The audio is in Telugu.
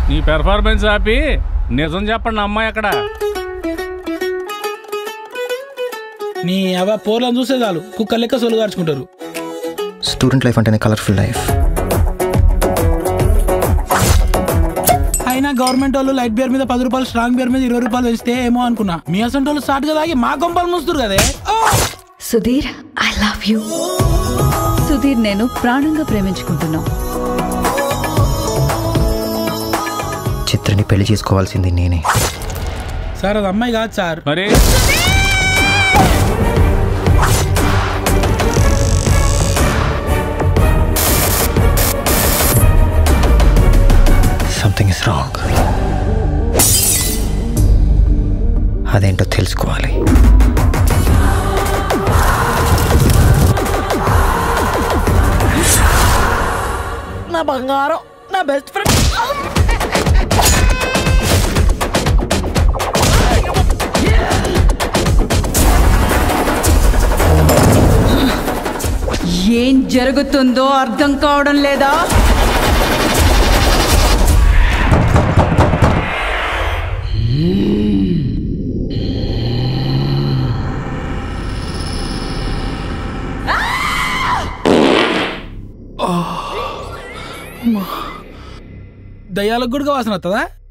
నీ పెర్ఫార్మెన్స్ ఆపి నిజం చెప్పండి అమ్మాయి అక్కడ నీ అవ పోర్లను చూస్తే చాలు కుక్క లెక్క సొలు గార్చుకుంటారు స్టూడెంట్ లైఫ్ అంటేనే కలర్ఫుల్ లైఫ్ అయినా గవర్నమెంట్ వాళ్ళు లైట్ బియర్ మీద పది రూపాయలు స్ట్రాంగ్ బియర్ మీద ఇరవై రూపాయలు పెంచితే ఏమో అనుకున్నా మీ అసంటి వాళ్ళు స్టార్ట్ గా తాగి మా కొంపలు మూస్తారు కదే ఓ! Sudheer I love you Sudheer నేను ప్రాణంగా ప్రేమించుకుంటున్నాం చిత్రని పెళ్లి చేసుకోవాల్సింది నేనే సార్ అది అమ్మాయి కాదు సార్ మరి సంథింగ్ ఇస్ రాంగ్ అదేంటో తెలుసుకోవాలి నా బంగారం నా బెస్ట్ ఫ్రెండ్ ఏం జరుగుతుందో అర్థం కావడం లేదా దయ్యాలకు కూడా వాసన వస్తుందా